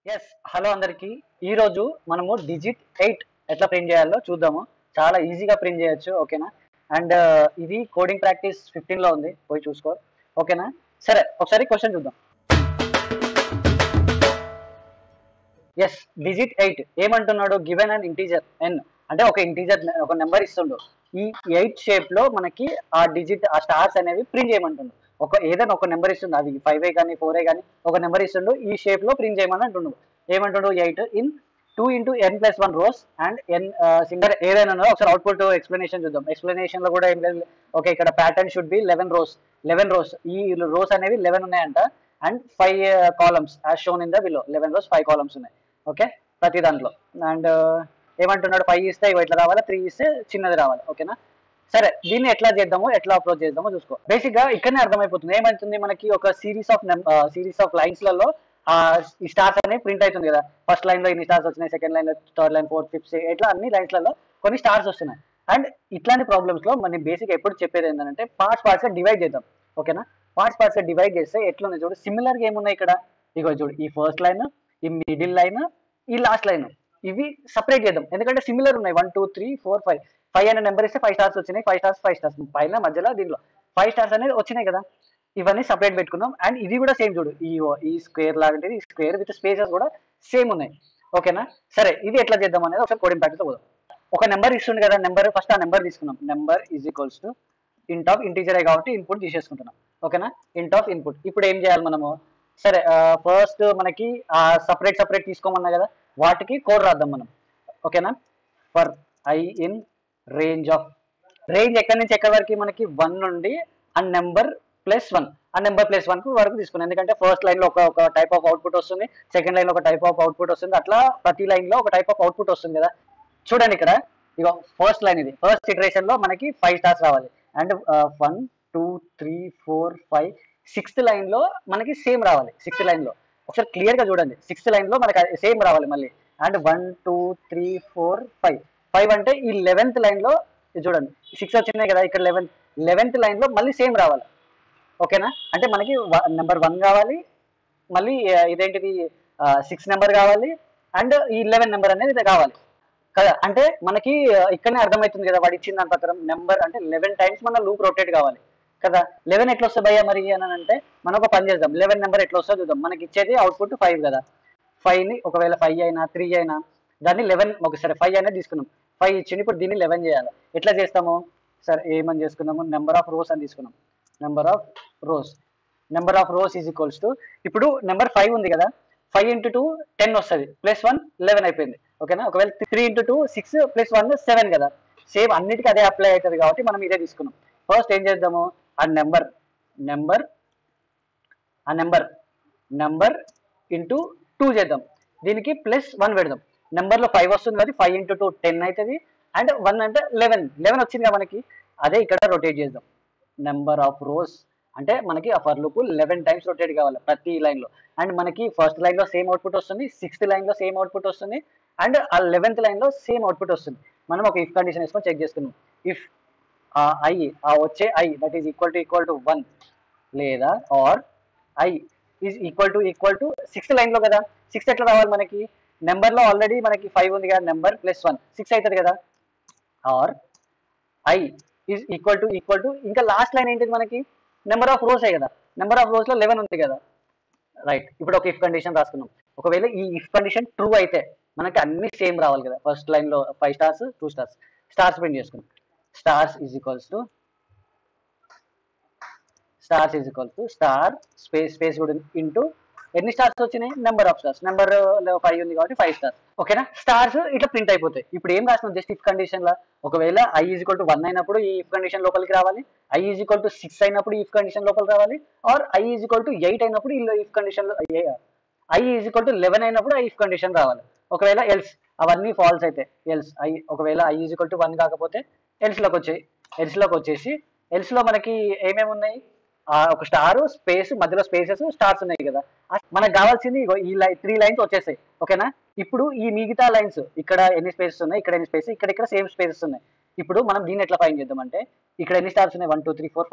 yes hello అందరికి ఈ రోజు మనము డిజిట్ ఎయిట్ ఎట్లా ప్రింట్ చేయాలో చూద్దాము చాలా ఈజీగా ప్రింట్ చేయొచ్చు ఓకేనా అండ్ ఇది కోడింగ్ ప్రాక్టీస్ ఫిఫ్టీన్ లో ఉంది పోయి చూసుకో ఓకేనా సరే ఒకసారి క్వశ్చన్ చూద్దాం ఎస్ డిజిట్ ఎయిట్ ఏమంటున్నాడు గివెన్ అండ్ ఇంటీజర్ ఎన్ అంటే ఒక ఇంటీజర్ ఒక నెంబర్ ఇస్తుండు ఈ ఎయిట్ షేప్ లో మనకి ఆ డిజిట్ ఆ స్టార్స్ అనేవి ప్రింట్ చేయమంటుండు ఒక ఏదైనా ఒక నెంబర్ ఇస్తుండు అది ఫైవ్ ఏ కానీ ఫోర్ ఏ కానీ ఒక నెంబర్ ఇస్తుండు ఈ షేప్ లో ప్రింట్ చేయమని అంటుండు ఏమంటుండు eight in two into N plus one rows and N సింగర్ ఏదైనా ఉన్నదో ఒకసారి అవుట్పుట్ ఎక్స్ప్లెనేషన్ చూద్దాం ఎక్స్ప్లెనేషన్ లో కూడా ఏం లేదు ఓకే ఇక్కడ pattern should be eleven rows eleven rows ఈ రోస్ అనేవి లెవెన్ ఉన్నాయంట and five columns as shown in the below eleven rows five columns ఉన్నాయి ఓకే ప్రతి దాంట్లో అండ్ ఏమంటున్నాడు ఫైవ్ ఇస్తే ఇవి ఇట్లా రావాలా త్రీ ఇస్తే చిన్నది రావాలి ఓకేనా సరే దీన్ని ఎట్లా చేద్దాము ఎట్లా అప్రోచ్ చేద్దామో చూసుకో బేసిక్ గా ఇక్కడనే అర్థమైపోతుంది ఏమవుతుంది మనకి ఒక series of series of lines లలో ఆ ఈ స్టార్స్ అనేవి ప్రింట్ అవుతుంది కదా ఫస్ట్ లైన్ లో ఇన్ని స్టార్స్ వచ్చినాయి సెకండ్ లైన్ లో థర్డ్ లైన్ ఫోర్త్ ఫిఫ్త్ ఇట్లా అన్ని లైన్స్ లలో కొన్ని స్టార్స్ వస్తున్నాయి అండ్ ఇట్లాంటి ప్రాబ్లమ్స్ లో మనం బేసిక్ ఎప్పుడు చెప్పేది ఏంటంటే పార్ట్స్ పార్ట్స్ గా డివైడ్ చేద్దాం ఓకేనా పార్ట్స్ పార్ట్స్ గా డివైడ్ చేస్తే ఎట్లున్నాయి చూడు సిమిలర్ గా ఏమున్నాయి ఇక్కడ ఇగో చూడు ఈ ఫస్ట్ లైన్ ఈ మిడిల్ లైన్ ఈ లాస్ట్ లైన్ ఇవి సపరేట్ చేద్దాం ఎందుకంటే సిమిలర్ ఉన్నాయి one two three four five five అనే నెంబర్ ఇస్తే ఫైవ్ స్టార్స్ వచ్చినాయి ఫైవ్ స్టార్స్ ఫైవ్ స్టార్స్ పైన మధ్యలో దీంట్లో ఫైవ్ స్టార్స్ అనేది వచ్చినాయి కదా ఇవన్నీ సపరేట్ పెట్టుకుందాం అండ్ ఇది కూడా సేమ్ చూడు ఈ ఈ స్క్వేర్ లాంటిది ఈ స్క్వేర్ విత్ స్పేసెస్ కూడా సేమ్ ఉన్నాయి ఓకేనా సరే ఇది ఎట్లా చేద్దాం అనేది ఒకసారి కోడింగ్ ప్రాక్టీస్ పోదాం ఒక నెంబర్ ఇస్తుంది కదా నెంబర్ ఫస్ట్ ఆ నెంబర్ తీసుకున్నాం number is equals to int of integer కాబట్టి ఇన్పుట్ తీసేసుకుంటున్నాం ఓకేనా ఇంట్ ఆఫ్ ఇన్పుట్ ఇప్పుడు ఏం చేయాలి మనము సరే ఫస్ట్ మనకి సపరేట్ సపరేట్ తీసుకోమన్నా కదా వాటికి కోడ్ రాద్దాం మనం ఓకేనా for I in range of range ఎక్కడి నుంచి ఎక్కడి వరకు మనకి వన్ నుండి ఆ నెంబర్ ప్లస్ వన్ ఆ నెంబర్ ప్లస్ వన్ వరకు తీసుకున్నాం ఎందుకంటే ఫస్ట్ లైన్ లో ఒక ఒక టైప్ ఆఫ్ అవుట్పుట్ వస్తుంది సెకండ్ లైన్ లో ఒక టైప్ ఆఫ్ అవుట్పుట్ వస్తుంది అట్లా ప్రతి లైన్ లో ఒక టైప్ ఆఫ్ అవుట్పుట్ వస్తుంది కదా చూడండి ఇక్కడ ఇక ఫస్ట్ లైన్ ఇది ఫస్ట్ ఇటరేషన్ లో మనకి ఫైవ్ స్టార్స్ రావాలి and one two three four five sixth line లో మనకి సేమ్ రావాలి సిక్స్త్ లైన్ లో ఒకసారి క్లియర్ గా చూడండి సిక్స్త్ లైన్ లో మనకి సేమ్ రావాలి మళ్ళీ and one two three four five five అంటే ఈ లెవెన్త్ లైన్ లో ఇది చూడండి సిక్స్ వచ్చినాయి కదా ఇక్కడ లెవెన్త్ లెవెన్త్ లైన్ లో మళ్ళీ సేమ్ రావాలి ఓకేనా అంటే మనకి నెంబర్ వన్ కావాలి మళ్ళీ ఆ, ఇదేంటిది సిక్స్ నెంబర్ కావాలి అండ్ ఈ లెవెన్ నెంబర్ అనేది ఇది కావాలి కదా అంటే మనకి ఆ, ఇక్కడనే అర్థమవుతుంది కదా వాడు ఇచ్చిన దాని ప్రకారం నెంబర్ అంటే లెవెన్ టైమ్స్ మన లూప్ రొటేట్ కావాలి కదా లెవెన్ ఎట్లా వస్తుంది భయ్యా మరి అని అంటే మనం ఒక పని చేద్దాం లెవెన్ నెంబర్ ఎట్లా వస్తుందో చూద్దాం మనకి ఇచ్చేది అవుట్పుట్ ఫైవ్ కదా ఫైవ్ ని ఒకవేళ ఫైవ్ అయినా త్రీ అయినా దాన్ని లెవెన్ ఒకసారి ఫైవ్ అనేది తీసుకున్నాం ఫైవ్ ఇచ్చింది ఇప్పుడు దీన్ని లెవెన్ చేయాలి ఎట్లా చేస్తాము సరే ఏమని చేసుకున్నాము నెంబర్ ఆఫ్ రోస్ అని తీసుకున్నాం number of rows number of rows is equals to ఇప్పుడు నెంబర్ ఫైవ్ ఉంది కదా ఫైవ్ ఇంటూ టూ టెన్ వస్తుంది ప్లస్ వన్ లెవెన్ అయిపోయింది ఓకేనా ఒకవేళ three into two six plus one seven కదా సేమ్ అన్నిటికీ అదే అప్లై అవుతుంది కాబట్టి మనం ఇదే తీసుకున్నాం ఫస్ట్ ఏం చేద్దాము ఆ నెంబర్ నెంబర్ ఆ నెంబర్ నెంబర్ ఇంటూ టూ చేద్దాం దీనికి ప్లస్ వన్ పెడదాం నెంబర్లో ఫైవ్ వస్తుంది కదా ఫైవ్ ఇంటూ టూ టెన్ అవుతుంది అండ్ వన్ అంటే లెవెన్ లెవెన్ వచ్చింది కదా మనకి అదే ఇక్కడ రొటేట్ చేద్దాం నెంబర్ ఆఫ్ రోస్ అంటే మనకి ఆ for loop eleven times rotate కావాలి ప్రతి లైన్ లో అండ్ మనకి ఫస్ట్ లైన్ లో సేమ్ అవుట్పుట్ వస్తుంది సిక్స్త్ లైన్ లో సేమ్ అవుట్పుట్ వస్తుంది అండ్ ఆ లెవెన్త్ లైన్ లో సేమ్ అవుట్పుట్ వస్తుంది మనం ఒక ఇఫ్ కండిషన్ వేసుకొని చెక్ చేసుకున్నాం ఇఫ్ ఆ ఐ ఆ వచ్చే I that is equal to equal to one లేదా or I is equal to equal to sixth line లో కదా సిక్స్త్ ఎట్లా రావాలి మనకి నెంబర్ లో ఆల్రెడీ మనకి ఫైవ్ ఉంది కదా నెంబర్ ప్లస్ వన్ సిక్స్ అవుతుంది కదా or I is equal to equal to ఇంకా లాస్ట్ లైన్ ఏంటిది మనకి నెంబర్ ఆఫ్ రోస్ కదా నెంబర్ ఆఫ్ రోస్ లో లెవెన్ ఉంది కదా రైట్ ఇప్పుడు ఒక ఇఫ్ కండిషన్ రాసుకున్నాం ఒకవేళ ఈ ఇఫ్ కండిషన్ ట్రూ అయితే మనకి అన్ని సేమ్ రావాలి కదా ఫస్ట్ లైన్ లో five stars two stars stars print చేసుకున్నాం stars is equals to stars is equal to star space space కూడా ఇంటూ ఎన్ని స్టార్స్ వచ్చినాయి number of stars number five ఉంది కాబట్టి ఫైవ్ స్టార్స్ ఓకేనా స్టార్స్ ఇట్లా ప్రింట్ అయిపోతాయి ఇప్పుడు ఏం రాసినాం జస్ట్ ఇఫ్ కండిషన్ లో ఒకవేళ I is equal to one అయినప్పుడు ఈ ఇఫ్ కండిషన్ లోపలికి రావాలి I is equal to six అయినప్పుడు ఈ ఇఫ్ కండిషన్ లోపలికి రావాలి or I is equal to eight అయినప్పుడు ఈ ఇఫ్ కండిషన్ లో I is equal to eleven అయినప్పుడు ఆ ఇఫ్ కండిషన్ రావాలి ఒకవేళ ఎల్స్ అవన్నీ ఫాల్స్ అయితే ఎల్స్ ఐ ఒకవేళ I is equal to one కాకపోతే ఎల్స్ లోకి వచ్చాయి ఎల్స్ లోకి వచ్చేసి ఎల్స్ లో మనకి ఏమేమి ఉన్నాయి ఆ ఒక స్టార్ స్పేస్ మధ్యలో స్పేసెస్ స్టార్స్ ఉన్నాయి కదా ఆ మనకు కావాల్సింది ఇగో ఈ లైన్ త్రీ లైన్స్ వచ్చేసాయి ఓకేనా ఇప్పుడు ఈ మిగతా లైన్స్ ఇక్కడ ఎన్ని స్పేసెస్ ఉన్నాయి ఇక్కడ ఎన్ని స్పేస్ ఇక్కడ ఇక్కడ సేమ్ స్పేసెస్ ఉన్నాయి ఇప్పుడు మనం దీన్ని ఎట్లా ఫైన్ చేద్దాం అంటే ఇక్కడ ఎన్ని స్టార్స్ ఉన్నాయి one two three four five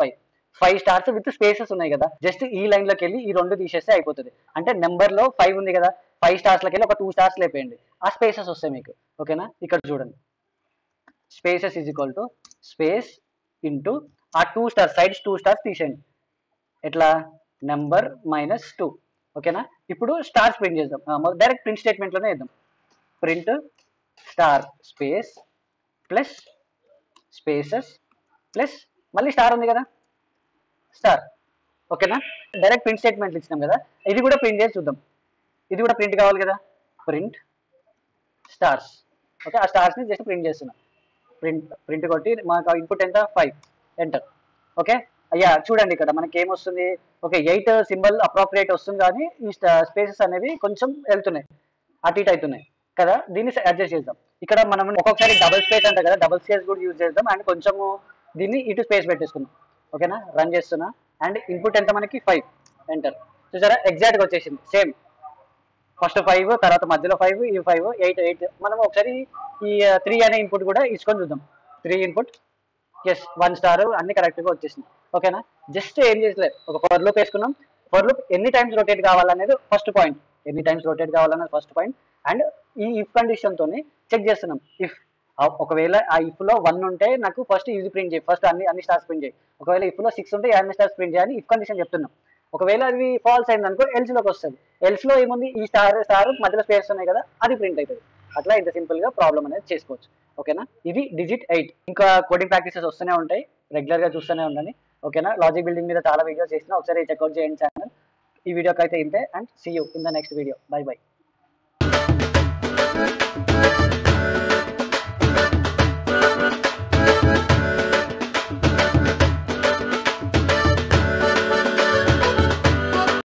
five stars with spaces ఉన్నాయి కదా జస్ట్ ఈ లైన్ లోకి వెళ్ళి ఈ రెండు తీసేస్తే అయిపోతుంది అంటే నెంబర్ లో ఫైవ్ ఉంది కదా ఫైవ్ స్టార్స్ లోకి వెళ్ళి ఒక టూ స్టార్స్ లేపేయండి ఆ స్పేసెస్ వస్తాయి మీకు ఓకేనా ఇక్కడ చూడండి spaces is equal to space into ఆ two stars sides two stars తీసేయండి ఎట్లా నెంబర్ మైనస్ టూ ఓకేనా ఇప్పుడు స్టార్స్ ప్రింట్ చేద్దాం డైరెక్ట్ ప్రింట్ స్టేట్మెంట్ లోనే వేద్దాం print star space plus spaces plus మళ్ళీ స్టార్ ఉంది కదా స్టార్ ఓకేనా డైరెక్ట్ ప్రింట్ స్టేట్మెంట్ ఇచ్చినాం కదా ఇది కూడా ప్రింట్ చేసి చూద్దాం ఇది కూడా ప్రింట్ కావాలి కదా ప్రింట్ స్టార్స్ ఓకే ఆ స్టార్స్ ని జస్ట్ ప్రింట్ చేస్తున్నాం ప్రింట్ ప్రింట్ కొట్టి మాకు ఇన్పుట్ ఎంత ఫైవ్ ఎంటర్ ఓకే అయ్యా చూడండి ఇక్కడ మనకి ఏమొస్తుంది ఓకే ఎయిట్ సింబల్ అప్రోప్రియేట్ వస్తుంది కానీ ఈ స్పేసెస్ అనేవి కొంచెం వెళ్తున్నాయి అటు ఇటు అవుతున్నాయి కదా దీన్ని అడ్జస్ట్ చేద్దాం ఇక్కడ మనం ఒక్కొక్కసారి డబుల్ స్పేస్ అంట కదా డబుల్ స్పేస్ కూడా యూజ్ చేద్దాం అండ్ కొంచెము దీన్ని ఇటు స్పేస్ పెట్టేసుకుందాం ఓకేనా రన్ చేస్తున్నా అండ్ ఇన్పుట్ ఎంత మనకి ఫైవ్ ఎంటర్ చూసారా ఎగ్జాక్ట్గా వచ్చేసింది సేమ్ ఫస్ట్ ఫైవ్ తర్వాత మధ్యలో ఫైవ్ ఈ ఫైవ్ ఎయిట్ ఎయిట్ మనం ఒకసారి ఈ త్రీ అనే ఇన్పుట్ కూడా ఇచ్చుకొని చూద్దాం three inputs one star అన్ని కరెక్ట్గా వచ్చేసింది ఓకేనా జస్ట్ ఏం చేసలేదు ఒక ఫర్ లూప్ వేసుకున్నాం ఫర్ లూప్ ఎన్ని టైమ్స్ రొటేట్ కావాలనేది ఫస్ట్ పాయింట్ ఎన్ని టైమ్స్ రొటేట్ కావాలనేది ఫస్ట్ పాయింట్ అండ్ ఈ ఇఫ్ కండిషన్ తోని చెక్ చేస్తున్నాం ఇఫ్ ఒకవేళ ఆ ఇఫ్ లో వన్ ఉంటే నాకు ఫస్ట్ ఈజీ ప్రింట్ చేయి ఫస్ట్ అన్ని అన్ని స్టార్స్ ప్రింట్ చేయి ఒకవేళ ఇఫ్ లో సిక్స్ ఉంటే అన్ని స్టార్స్ ప్రింట్ చేయని ఇఫ్ కండిషన్ చెప్తున్నాం ఒకవేళ అది ఫాల్స్ అయింది అనుకో ఎల్స్ లోకి వస్తుంది ఎల్స్ లో ఏముంది ఈ స్టార్ స్టార్ మధ్యలో స్పేస్ ఉన్నాయి కదా అది ప్రింట్ అవుతుంది అట్లా ఇంత సింపుల్ గా ప్రాబ్లం అనేది చేసుకోవచ్చు ఓకేనా ఇది డిజిట్ ఎయిట్ ఇంకా కోడింగ్ ప్రాక్టీసెస్ వస్తూనే ఉంటాయి రెగ్యులర్ గా చూస్తూనే ఉండండి ఓకేనా లాజిక్ బిల్డింగ్ మీద చాలా వీడియోస్ చేసిన ఒకసారి చెక్అవుట్ చేయండి ఛానల్ ఈ వీడియోకి అయితే ఇంతే and see you in the next video bye by